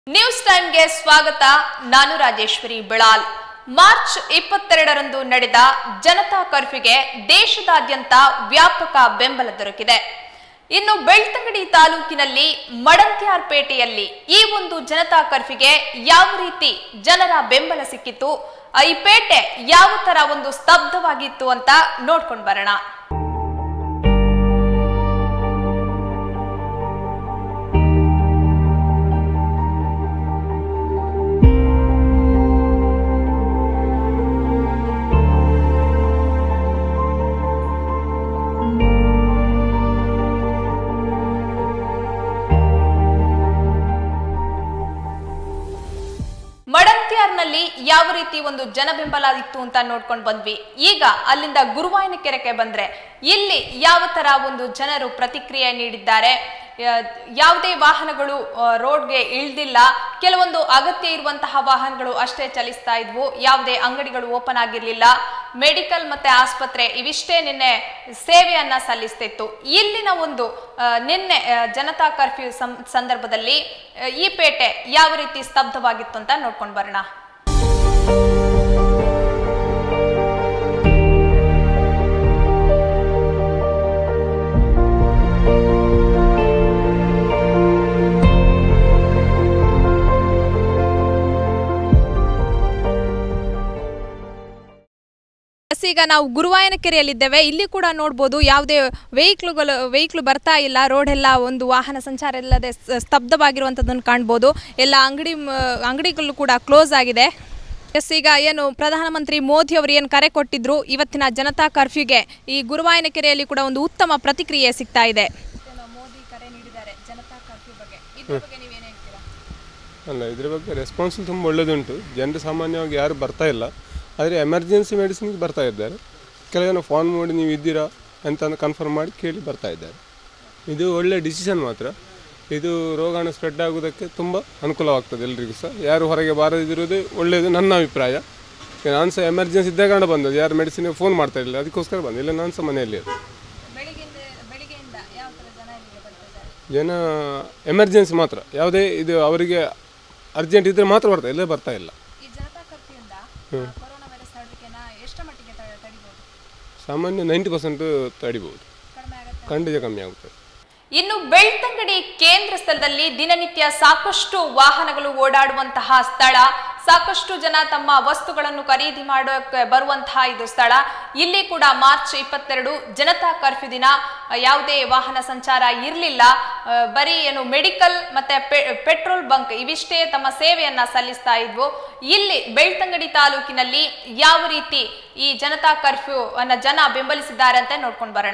News ಟೈಮ್ಗೆ ಸ್ವಾಗತ ನಾನು ರಾಜೇಶ್ವರಿ ಬಿಳಾಲ್ ಮಾರ್ಚ್ ಇಪ್ಪತ್ತೆರಡರಂದು ನಡೆದ ಜನತಾ ಕರ್ಫ್ಯೂಗೆ ದೇಶದಾದ್ಯಂತ ವ್ಯಾಪಕ ಬೆಂಬಲ ದೊರಕಿದೆ ಇನ್ನು ಬೆಳ್ತಂಗಡಿ ತಾಲೂಕಿನಲ್ಲಿ ಮಡಂತ್ಯಾರ್ಪೇಟೆಯಲ್ಲಿ ಈ ಒಂದು ಜನತಾ ಕರ್ಫ್ಯೂಗೆ ಯಾವ ರೀತಿ ಜನರ ಬೆಂಬಲ ಸಿಕ್ಕಿತ್ತು ಈ ಪೇಟೆ ಯಾವ ತರ ಒಂದು ಸ್ತಬ್ಧವಾಗಿತ್ತು ಅಂತ ನೋಡ್ಕೊಂಡು ಬರೋಣ ಮಡಂತ್ಯಾರ್ನಲ್ಲಿ ಯಾವ ರೀತಿ ಒಂದು ಜನ ಬೆಂಬಲ ಇತ್ತು ಅಂತ ನೋಡ್ಕೊಂಡು ಬಂದ್ವಿ ಈಗ ಅಲ್ಲಿಂದ ಗುರುವಾಯನ ಕೆರೆಗೆ ಬಂದ್ರೆ ಇಲ್ಲಿ ಯಾವ ತರ ಒಂದು ಜನರು ಪ್ರತಿಕ್ರಿಯೆ ನೀಡಿದ್ದಾರೆ ಆ, ಯಾವುದೇ ವಾಹನಗಳು ಆ, ರೋಡ್ಗೆ ಇಳ್ದಿಲ್ಲ ಕೆಲವೊಂದು ಅಗತ್ಯ ಇರುವಂತಹ ವಾಹನಗಳು ಅಷ್ಟೇ ಚಲಿಸ್ತಾ ಇದ್ವು ಯಾವುದೇ ಅಂಗಡಿಗಳು ಓಪನ್ ಆಗಿರ್ಲಿಲ್ಲ ಮೆಡಿಕಲ್ ಮತ್ತೆ ಆಸ್ಪತ್ರೆ ಇವಿಷ್ಟೇ ನಿನ್ನೆ ಸೇವೆಯನ್ನ ಸಲ್ಲಿಸ್ತಿತ್ತು ಇಲ್ಲಿನ ಒಂದು ಆ, ನಿನ್ನೆ ಆ, ಜನತಾ ಕರ್ಫ್ಯೂ ಸಂ- ಸಂದರ್ಭದಲ್ಲಿ ಆ, ಈ ಪೇಟೆ ಯಾವ ರೀತಿ ಸ್ತಬ್ಧವಾಗಿತ್ತು ಅಂತ ನೋಡ್ಕೊಂಡು ಬರೋಣ ಎಸ್, ಈಗ ನಾವು ಗುರುವಾಯನ ಕೆರೆಯಲ್ಲಿದ್ದೇವೆ ಇಲ್ಲಿ ಕೂಡ ನೋಡ್ಬೋದು ಯಾವುದೇ ವೆಹಿಕ್ಲುಗಳು ವೆಹಿಕ್ಲು ಬರ್ತಾ ಇಲ್ಲ ರೋಡ್ ಎಲ್ಲ ಒಂದು ವಾಹನ ಸಂಚಾರ ಇಲ್ಲದೆ ಸ- ಸ್ತಬ್ಧವಾಗಿರುವಂಥದ್ದನ್ನು ಕಾಣ್ಬೋದು ಎಲ್ಲ ಅಂಗಡಿ ಮ- ಅಂಗಡಿಗಳು ಕೂಡ ಕ್ಲೋಸ್ ಆಗಿದೆ ಎಸ್ ಈಗ ಏನು ಪ್ರಧಾನಮಂತ್ರಿ ಮೋದಿ ಅವರು ಏನು ಕರೆ ಕೊಟ್ಟಿದ್ರು ಇವತ್ತಿನ ಜನತಾ ಕರ್ಫ್ಯೂಗೆ ಈ ಗುರುವಾಯನ ಕೆರೆಯಲ್ಲಿ ಕೂಡ ಒಂದು ಉತ್ತಮ ಪ್ರತಿಕ್ರಿಯೆ ಸಿಗ್ತಾ ಇದೆ ಮೋದಿ ಕರೆ ನೀಡಿದ್ದಾರೆ ಜನತಾ ಕರ್ಫ್ಯೂ ಬಗ್ಗೆ ಇದ್ರ ಬಗ್ಗೆ ನೀವೇನು ಹೇಳ್ತೀರಾ ಅಲ್ಲ ಇದ್ರ ಬಗ್ಗೆ ರೆಸ್ಪಾನ್ಸ್ ತುಂಬ ಒಳ್ಳೆಯದುಂಟು ಜನರು ಸಾಮಾನ್ಯವಾಗಿ ಯಾರು ಬರ್ತಾ ಇಲ್ಲ ಆದರೆ ಎಮರ್ಜೆನ್ಸಿ ಮೆಡಿಸಿನ್ಗೆ ಬರ್ತಾ ಇದ್ದಾರೆ ಕೆಲವು ಜನ ಫೋನ್ ಮಾಡಿ ನೀವು ಇದ್ದೀರಾ ಅಂತ ಕನ್ಫರ್ಮ್ ಮಾಡಿ ಕೇಳಿ ಬರ್ತಾ ಇದ್ದಾರೆ ಇದು ಒಳ್ಳೆ ಡಿಸಿಷನ್ ಮಾತ್ರ ಇದು ರೋಗಾಣು ಸ್ಪ್ರೆಡ್ ಆಗೋದಕ್ಕೆ ತುಂಬ ಅನುಕೂಲವಾಗ್ತದೆ ಎಲ್ರಿಗೂ ಸಹ ಯಾರು ಹೊರಗೆ ಬಾರದಿರೋದೇ ಒಳ್ಳೆಯದು ನನ್ನ ಅಭಿಪ್ರಾಯ ಈಗ ನಾನು ಸಹ ಎಮರ್ಜೆನ್ಸಿ ಇದ್ದ ಕಾರಣ ಬಂದದ್ದು ಯಾರು ಮೆಡಿಸಿನ್ಗೆ ಫೋನ್ ಮಾಡ್ತಾ ಇರಲಿಲ್ಲ ಅದಕ್ಕೋಸ್ಕರ ಬಂದೆ ಇಲ್ಲ ನಾನು ಸಹ ಮನೆಯಲ್ಲಿ ಇರೋದು. ಬೆಳಿಗ್ಗೆಯಿಂದ ಬೆಳಿಗ್ಗೆಯಿಂದ ಯಾವ ಥರ ಜನ ಇಲ್ಲಿಗೆ ಬರ್ತಿದ್ದಾರೆ ಜನ ಎಮರ್ಜೆನ್ಸಿ ಮಾತ್ರ ಯಾವುದೇ ಇದು ಅವರಿಗೆ ಅರ್ಜೆಂಟ್ ಇದ್ದರೆ ಮಾತ್ರ ಬರ್ತಾ ಇಲ್ಲ ಬರ್ತಾ ಇಲ್ಲ ಈ ಜನತಾ ಕರ್ಫ್ಯೂಯಿಂದ ಕೊರೋನಾ ವೈರಸ್ ಹರಡುವಿಕೆನ ಎಷ್ಟು ಮಟ್ಟಿಗೆ ತ- ತಡಿಬೋದು ಸಾಮಾನ್ಯ ನೈಂಟಿ ಪರ್ಸೆಂಟ್ ತಡಿಬೋದು ಕಡಿಮೆ ಆಗುತ್ತೆ ಖಂಡಿತ ಕಮ್ಮಿ ಆಗುತ್ತೆ ಇನ್ನು ಬೆಳ್ತಂಗಡಿ ಕೇಂದ್ರ ಸ್ಥಳದಲ್ಲಿ ದಿನನಿತ್ಯ ಸಾಕಷ್ಟು ವಾಹನಗಳು ಓಡಾಡುವಂತಹ ಸ್ಥಳ ಸಾಕಷ್ಟು ಜನ ತಮ್ಮ ವಸ್ತುಗಳನ್ನು ಖರೀದಿ ಮಾಡೋಕೆ ಬರುವಂತಹ ಇದು ಸ್ಥಳ ಇಲ್ಲಿ ಕೂಡ ಮಾರ್ಚ್ ಇಪ್ಪತ್ತೆರಡು ಜನತಾ ಕರ್ಫ್ಯೂ ದಿನ ಆ, ಯಾವುದೇ ವಾಹನ ಸಂಚಾರ ಇರಲಿಲ್ಲ ಬರೀ ಏನು ಮೆಡಿಕಲ್ ಮತ್ತೆ ಪೆ- ಪೆಟ್ರೋಲ್ ಬಂಕ್ ಇವಿಷ್ಟೇ ತಮ್ಮ ಸೇವೆಯನ್ನ ಸಲ್ಲಿಸ್ತಾ ಇದ್ವು ಇಲ್ಲಿ ಬೆಳ್ತಂಗಡಿ ತಾಲೂಕಿನಲ್ಲಿ ಯಾವ ರೀತಿ ಈ ಜನತಾ ಕರ್ಫ್ಯೂ ಅನ್ನ ಜನ ಬೆಂಬಲಿಸಿದ್ದಾರೆ ಅಂತ ನೋಡ್ಕೊಂಡು ಬರೋಣ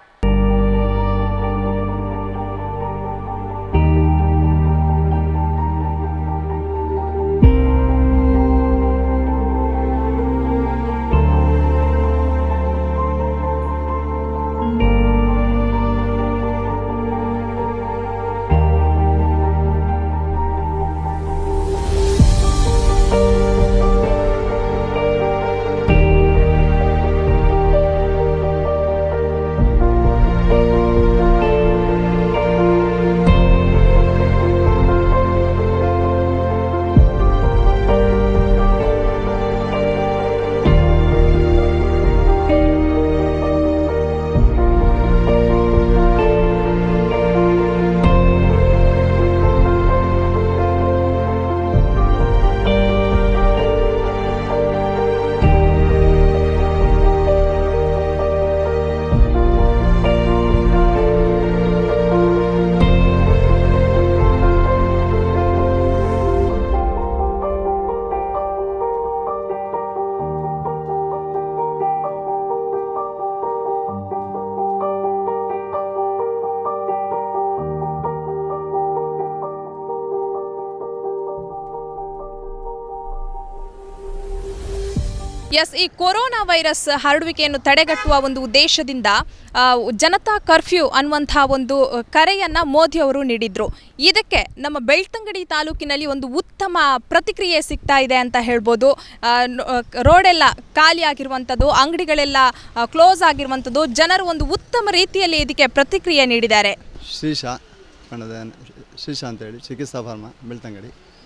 ಎಸ್ ಈ ಕೊರೋನಾ ವೈರಸ್ ಹರಡುವಿಕೆಯನ್ನು ತಡೆಗಟ್ಟುವ ಒಂದು ಉದ್ದೇಶದಿಂದ ಆ, ಜನತಾ ಕರ್ಫ್ಯೂ ಅನ್ನುವಂತಹ ಒಂದು ಆ, ಕರೆಯನ್ನ ಮೋದಿ ಅವರು ನೀಡಿದ್ರು ಇದಕ್ಕೆ ನಮ್ಮ ಬೆಳ್ತಂಗಡಿ ತಾಲೂಕಿನಲ್ಲಿ ಒಂದು ಉತ್ತಮ ಪ್ರತಿಕ್ರಿಯೆ ಸಿಗ್ತಾ ಇದೆ ಅಂತ ಹೇಳ್ಬೋದು ಆ, ನ- ಆ, ರೋಡೆಲ್ಲ ಖಾಲಿ ಆಗಿರುವಂಥದ್ದು ಅಂಗಡಿಗಳೆಲ್ಲ ಕ್ಲೋಸ್ ಆಗಿರುವಂಥದ್ದು ಜನರು ಒಂದು ಉತ್ತಮ ರೀತಿಯಲ್ಲಿ ಇದಕ್ಕೆ ಪ್ರತಿಕ್ರಿಯೆ ನೀಡಿದ್ದಾರೆ ಶ್ರೀಶಾ ಕನ್ನಡ ಶ್ರೀಶಾ ಅಂತೇಳಿ ಚಿಕಿತ್ಸಾ ಫಾರ್ಮ ಬೆಳ್ತಂಗಡಿ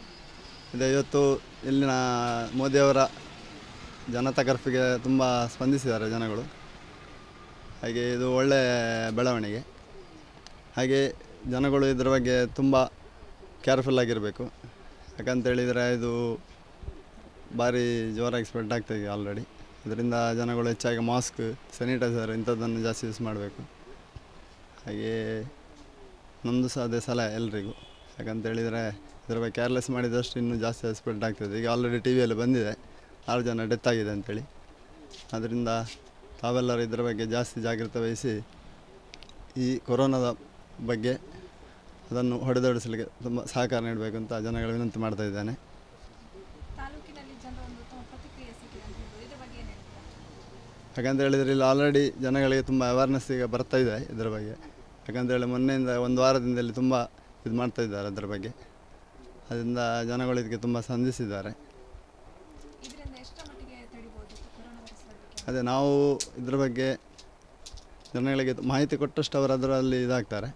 ಇದೆ ಇವತ್ತು ಇಲ್ಲಿನ ಮೋದಿಯವರ ಜನತಾ ಕರ್ಫ್ಯೂಗೆ ತುಂಬ ಸ್ಪಂದಿಸಿದ್ದಾರೆ ಜನಗಳು ಹಾಗೆ ಇದು ಒಳ್ಳೆಯ ಬೆಳವಣಿಗೆ ಹಾಗೆ ಜನಗಳು ಇದರ ಬಗ್ಗೆ ತುಂಬ ಕೇರ್ಫುಲ್ ಆಗಿರಬೇಕು ಯಾಕಂತೇಳಿದರೆ ಇದು ಭಾರಿ ಜೋರಾಗಿ ಸ್ಪ್ರೆಡ್ ಆಗ್ತಾಯಿದೆ ಆಲ್ರೆಡಿ ಇದರಿಂದ ಜನಗಳು ಹೆಚ್ಚಾಗಿ ಮಾಸ್ಕ್ ಸ್ಯಾನಿಟೈಸರ್ ಇಂಥದ್ದನ್ನು ಜಾಸ್ತಿ ಯೂಸ್ ಮಾಡಬೇಕು ಹಾಗೆ ನಮ್ಮದು ಸಹ ಅದೇ ಸಲಹೆ ಎಲ್ರಿಗೂ ಯಾಕಂತೇಳಿದರೆ ಇದರ ಬಗ್ಗೆ ಕೇರ್ಲೆಸ್ ಮಾಡಿದಷ್ಟು ಇನ್ನೂ ಜಾಸ್ತಿ ಸ್ಪ್ರೆಡ್ ಆಗ್ತದೆ ಈಗ ಆಲ್ರೆಡಿ ಟಿ ವಿಯಲ್ಲಿ ಬಂದಿದೆ ಆರು ಜನ ಡೆತ್ ಆಗಿದೆ ಅಂತೇಳಿ ಆದ್ದರಿಂದ ತಾವೆಲ್ಲರೂ ಇದರ ಬಗ್ಗೆ ಜಾಸ್ತಿ ಜಾಗೃತೆ ವಹಿಸಿ ಈ ಕೊರೋನಾದ ಬಗ್ಗೆ ಅದನ್ನು ಹೊಡೆದೋಡಿಸಲಿಕ್ಕೆ ತುಂಬ ಸಹಕಾರ ನೀಡಬೇಕು ಅಂತ ಜನಗಳ ವಿನಂತಿ ಮಾಡ್ತಾ ಇದ್ದೇನೆ ತಾಲೂಕಿನಲ್ಲಿ ಜನರ ಒಂದು ಉತ್ತಮ ಪ್ರತಿಕ್ರಿಯೆ ಸಿಕ್ಕಿದೆ ಅಂತ ಹೇಳ್ಬೋದು ಇದ್ರ ಬಗ್ಗೆ ಏನು ಹೇಳ್ತೀರಾ ಯಾಕಂತ ಹೇಳಿದರೆ ಇಲ್ಲಿ ಆಲ್ರೆಡಿ ಜನಗಳಿಗೆ ತುಂಬ ಅವೇರ್ನೆಸ್ ಈಗ ಬರ್ತಾ ಇದೆ ಇದರ ಬಗ್ಗೆ ಯಾಕಂತೇಳಿ ಮೊನ್ನೆಯಿಂದ ಒಂದು ವಾರದಿಂದ ಇಲ್ಲಿ ತುಂಬ ಇದು ಮಾಡ್ತಾ ಇದ್ದಾರೆ ಅದರ ಬಗ್ಗೆ ಅದರಿಂದ ಜನಗಳು ಇದಕ್ಕೆ ತುಂಬ ಸ್ಪಂದಿಸಿದ್ದಾರೆ ಇದರಿಂದ ಎಷ್ಟರ ಮಟ್ಟಿಗೆ ತಡಿಬೋದು ಕೊರೋನಾ ವೈರಸ್ ಬಗ್ಗೆ ಅದೇ ನಾವು ಇದ್ರ ಬಗ್ಗೆ ಜನಗಳಿಗೆ ಮಾಹಿತಿ ಕೊಟ್ಟಷ್ಟು ಅವರು ಅದರಲ್ಲಿ ಇದಾಗ್ತಾರೆ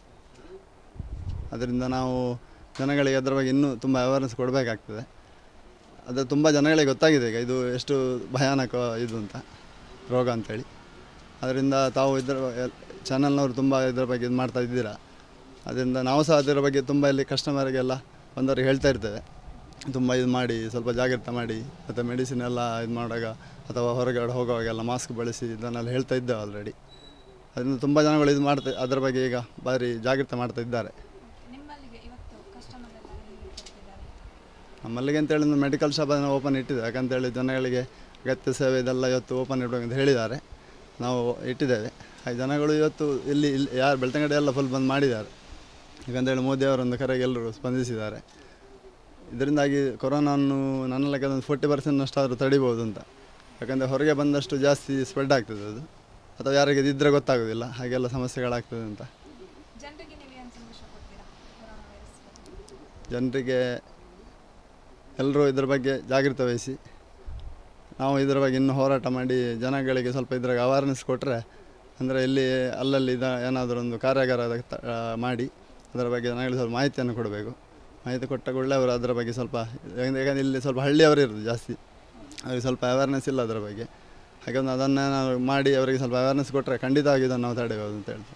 ಅದರಿಂದ ನಾವು ಜನಗಳಿಗೆ ಅದರ ಬಗ್ಗೆ ಇನ್ನೂ ತುಂಬ ಅವೇರ್ನೆಸ್ ಕೊಡಬೇಕಾಗ್ತದೆ ಅದು ತುಂಬ ಜನಗಳಿಗೆ ಗೊತ್ತಾಗಿದೆ ಈಗ ಇದು ಎಷ್ಟು ಭಯಾನಕ ಇದು ಅಂತ ರೋಗ ಅಂತೇಳಿ ಅದರಿಂದ ತಾವು ಇದರ ಚಾನಲ್ನವರು ತುಂಬ ಇದರ ಬಗ್ಗೆ ಇದು ಮಾಡ್ತಾ ಇದ್ದೀರಾ ಅದರಿಂದ ನಾವು ಸಹ ಅದರ ಬಗ್ಗೆ ತುಂಬ ಇಲ್ಲಿ ಕಸ್ಟಮರಿಗೆಲ್ಲ ಬಂದವರಿಗೆ ಹೇಳ್ತಾ ಇರ್ತೇವೆ ತುಂಬ ಇದು ಮಾಡಿ ಸ್ವಲ್ಪ ಜಾಗ್ರತೆ ಮಾಡಿ ಮತ್ತು ಮೆಡಿಸಿನ್ ಎಲ್ಲ ಇದು ಮಾಡುವಾಗ ಅಥವಾ ಹೊರಗಡೆ ಹೋಗುವಾಗೆಲ್ಲ ಮಾಸ್ಕ್ ಬಳಸಿ ಇದನ್ನೆಲ್ಲ ಹೇಳ್ತಾ ಇದ್ದೇವೆ ಆಲ್ರೆಡಿ ಅದರಿಂದ ತುಂಬ ಜನಗಳು ಇದು ಮಾಡ್ತಾ ಅದರ ಬಗ್ಗೆ ಈಗ ಭಾರಿ ಜಾಗ್ರತೆ ಮಾಡ್ತಾ ಇದ್ದಾರೆ ನಿಮ್ಮಲ್ಲಿಗೆ ಇವತ್ತು ಕಸ್ಟಮರ್ ಎಲ್ಲ ಹೇಗೆ ಕೊಡ್ತಿದ್ದಾರೆ ನಮ್ಮಲ್ಲಿಗೆ ಅಂತೇಳಿ ಒಂದು ಮೆಡಿಕಲ್ ಶಾಪ್ ಅದನ್ನು ಓಪನ್ ಇಟ್ಟಿದೆ ಯಾಕಂತೇಳಿ ಜನಗಳಿಗೆ ಅಗತ್ಯ ಸೇವೆ ಇದೆಲ್ಲ ಇವತ್ತು ಓಪನ್ ಇಡಬೇಕು ಅಂತ ಹೇಳಿದ್ದಾರೆ ನಾವು ಇಟ್ಟಿದ್ದೇವೆ ಹಾಗೆ ಜನಗಳು ಇವತ್ತು ಇಲ್ಲಿ ಇಲ್ಲಿ ಯಾರು ಬೆಳ್ತಂಗಡಿ ಎಲ್ಲ ಫುಲ್ ಬಂದ್ ಮಾಡಿದ್ದಾರೆ ಯಾಕಂತೇಳಿ ಮೋದಿ ಅವರೊಂದು ಕರೆಗೆ ಎಲ್ಲರೂ ಸ್ಪಂದಿಸಿದ್ದಾರೆ ಇದರಿಂದಾಗಿ ಕೊರೋನಾವನ್ನು ನನ್ನ ಲೆಕ್ಕದ ಒಂದು ಫೋರ್ಟಿ ಪರ್ಸೆಂಟ್ನಷ್ಟಾದರೂ ತಡಿಬೋದು ಅಂತ ಯಾಕಂದರೆ ಹೊರಗೆ ಬಂದಷ್ಟು ಜಾಸ್ತಿ ಸ್ಪ್ರೆಡ್ ಆಗ್ತದೆ ಅದು ಅಥವಾ ಯಾರಿಗೆ ಇದ್ದರೆ ಗೊತ್ತಾಗೋದಿಲ್ಲ ಹಾಗೆಲ್ಲ ಸಮಸ್ಯೆಗಳಾಗ್ತದೆ ಅಂತ ಜನರಿಗೆ ನೀವು ಏನು ಸಂದೇಶ ಕೊಡ್ತೀರಾ ಕೊರೋನಾ ವೈರಸ್ ಬಗ್ಗೆ ಜನರಿಗೆ ಎಲ್ಲರೂ ಇದರ ಬಗ್ಗೆ ಜಾಗೃತೆ ವಹಿಸಿ ನಾವು ಇದರ ಬಗ್ಗೆ ಇನ್ನೂ ಹೋರಾಟ ಮಾಡಿ ಜನಗಳಿಗೆ ಸ್ವಲ್ಪ ಇದ್ರಾಗ ಅವೇರ್ನೆಸ್ ಕೊಟ್ಟರೆ ಅಂದರೆ ಇಲ್ಲಿ ಅಲ್ಲಲ್ಲಿ ಇದ ಏನಾದರೂ ಒಂದು ಕಾರ್ಯಾಗಾರ ತ- ಆ, ಮಾಡಿ ಅದರ ಬಗ್ಗೆ ಜನಗಳಿಗೆ ಸ್ವಲ್ಪ ಮಾಹಿತಿಯನ್ನು ಕೊಡಬೇಕು ಮಾಹಿತಿ ಕೊಟ್ಟ ಕೂಡಲೇ ಅವರು ಅದರ ಬಗ್ಗೆ ಸ್ವಲ್ಪ ಯಾಕಂದ್ರೆ ಯಾಕಂದ್ರೆ ಇಲ್ಲಿ ಸ್ವಲ್ಪ ಹಳ್ಳಿಯವರು ಇರೋದು ಜಾಸ್ತಿ ಅವರಿಗೆ ಸ್ವಲ್ಪ ಅವೇರ್ನೆಸ್ ಇಲ್ಲ ಅದರ ಬಗ್ಗೆ ಹಾಗೆ ಒಂದು ಅದನ್ನು ನಾವು ಮಾಡಿ ಅವರಿಗೆ ಸ್ವಲ್ಪ ಅವೇರ್ನೆಸ್ ಕೊಟ್ಟರೆ ಖಂಡಿತವಾಗಿ ಇದನ್ನು ನಾವು ತಡೆಯಬಹುದು ಅಂತ ಹೇಳ್ತೀವಿ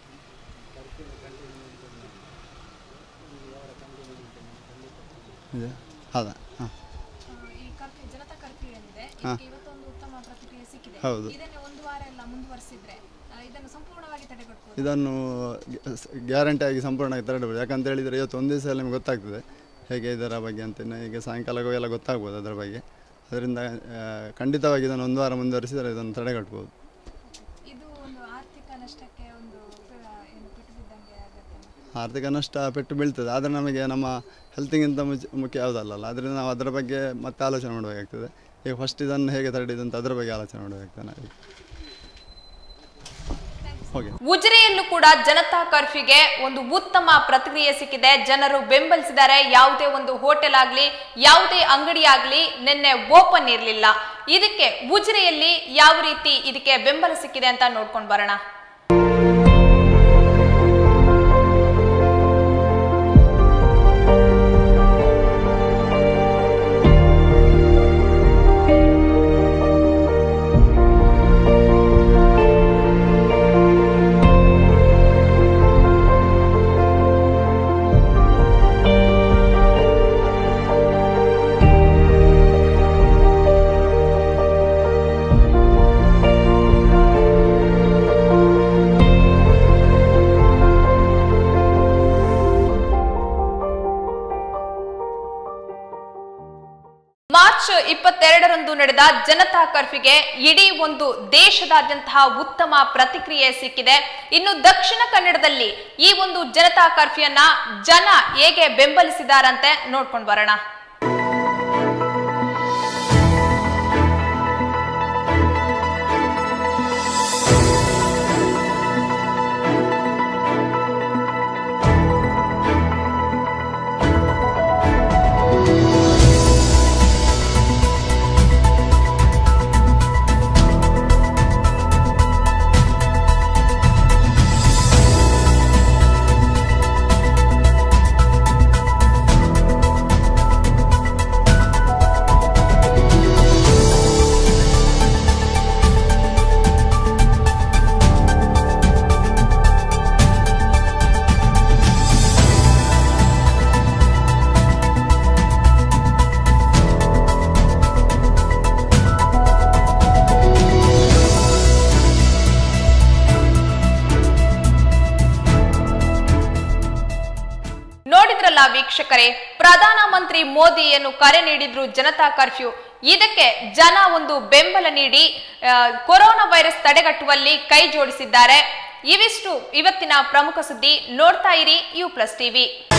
ಇದೆ ಹೌದಾ ಹಾಂ ಈ ಕರ್ಫ್ಯೂ ಜನತಾ ಕರ್ಫ್ಯೂ ಏನಿದೆ ಹಾ. ಇದಕ್ಕೆ ಇವತ್ತೊಂದು ಉತ್ತಮ ಪ್ರತಿಕ್ರಿಯೆ ಸಿಕ್ಕಿದೆ ಹೌದು. ಇದನ್ನೇ ಒಂದು ವಾರ ಎಲ್ಲ ಮುಂದುವರಿಸಿದ್ರೆ ಆ, ಇದನ್ನು ಸಂಪೂರ್ಣವಾಗಿ ತಡೆಗಟ್ಟಬಹುದು ಇದನ್ನು ಗ್ಯಾರಂಟಿಯಾಗಿ ಸಂಪೂರ್ಣವಾಗಿ ತರಬಹುದು ಯಾಕಂತ ಹೇಳಿದರೆ ಇವತ್ತು ಒಂದು ದಿವಸ ನಿಮಗೆ ಗೊತ್ತಾಗ್ತದೆ ಹೇಗೆ ಇದರ ಬಗ್ಗೆ ಅಂತ ಇನ್ನು ಈಗ ಸಾಯಂಕಾಲಗೂ ಎಲ್ಲ ಗೊತ್ತಾಗ್ಬೋದು ಅದರ ಬಗ್ಗೆ ಅದರಿಂದ ಆ, ಖಂಡಿತವಾಗಿ ಇದನ್ನು ಒಂದು ವಾರ ಮುಂದುವರಿಸಿದರೆ ಇದನ್ನು ತಡೆಗಟ್ಬೋದು ಇದು ಒಂದು ಆರ್ಥಿಕ ನಷ್ಟಕ್ಕೆ ಒಂದು ಉಪಯೋಗ ಏನು ಪೆಟ್ಟು ಬಿದ್ದಂಗೆ ಆಗುತ್ತೆ ಆರ್ಥಿಕ ನಷ್ಟ ಪೆಟ್ಟು ಬೀಳ್ತದೆ ಆದರೆ ನಮಗೆ ನಮ್ಮ ಹೆಲ್ತಿಗಿಂತ ಮುಚ್ ಮುಖ್ಯ ಯಾವುದಲ್ಲ ಅದರಿಂದ ನಾವು ಅದರ ಬಗ್ಗೆ ಮತ್ತೆ ಆಲೋಚನೆ ಮಾಡಬೇಕಾಗ್ತದೆ ಈಗ ಫಸ್ಟ್ ಇದನ್ನು ಹೇಗೆ ತಡೆಯೋದು ಅಂತ ಅದರ ಬಗ್ಗೆ ಆಲೋಚನೆ ಮಾಡಬೇಕಾಗ್ತದೆ ನಾವು ಓಕೆ ಉಜಿರೆಯಲ್ಲೂ ಕೂಡ ಜನತಾ ಕರ್ಫ್ಯೂಗೆ ಒಂದು ಉತ್ತಮ ಪ್ರತಿಕ್ರಿಯೆ ಸಿಕ್ಕಿದೆ ಜನರು ಬೆಂಬಲಿಸಿದ್ದಾರೆ ಯಾವುದೇ ಒಂದು ಹೋಟೆಲ್ ಆಗ್ಲಿ ಯಾವುದೇ ಅಂಗಡಿ ಆಗ್ಲಿ ನಿನ್ನೆ ಓಪನ್ ಇರಲಿಲ್ಲ ಇದಕ್ಕೆ ಉಜಿರೆಯಲ್ಲಿ ಯಾವ ರೀತಿ ಇದಕ್ಕೆ ಬೆಂಬಲ ಸಿಕ್ಕಿದೆ ಅಂತ ನೋಡ್ಕೊಂಡು ಬರೋಣ ಮಾರ್ಚ್ ಇಪ್ಪತ್ತೆರಡರಂದು ನಡೆದ ಜನತಾ ಕರ್ಫ್ಯೂಗೆ ಇಡೀ ಒಂದು ದೇಶದಾದ್ಯಂತಹ ಉತ್ತಮ ಪ್ರತಿಕ್ರಿಯೆ ಸಿಕ್ಕಿದೆ ಇನ್ನು ದಕ್ಷಿಣ ಕನ್ನಡದಲ್ಲಿ ಈ ಒಂದು ಜನತಾ ಕರ್ಫ್ಯೂಯನ್ನ ಜನ ಹೇಗೆ ಬೆಂಬಲಿಸಿದಾರಂತೆ ನೋಡ್ಕೊಂಡು ಬರೋಣ ನೋಡಿದ್ರಲ್ಲ ವೀಕ್ಷಕರೇ ಪ್ರಧಾನಮಂತ್ರಿ ಮೋದಿಯನ್ನು ಕರೆ ನೀಡಿದ್ರು ಜನತಾ ಕರ್ಫ್ಯೂ ಇದಕ್ಕೆ ಜನ ಒಂದು ಬೆಂಬಲ ನೀಡಿ ಆ, ಕೊರೋನಾ ವೈರಸ್ ತಡೆಗಟ್ಟುವಲ್ಲಿ ಕೈ ಜೋಡಿಸಿದ್ದಾರೆ ಇವಿಷ್ಟು ಇವತ್ತಿನ ಪ್ರಮುಖ ಸುದ್ದಿ ನೋಡ್ತಾ ಇರಿ ಯು ಪ್ಲಸ್ ಟಿವಿ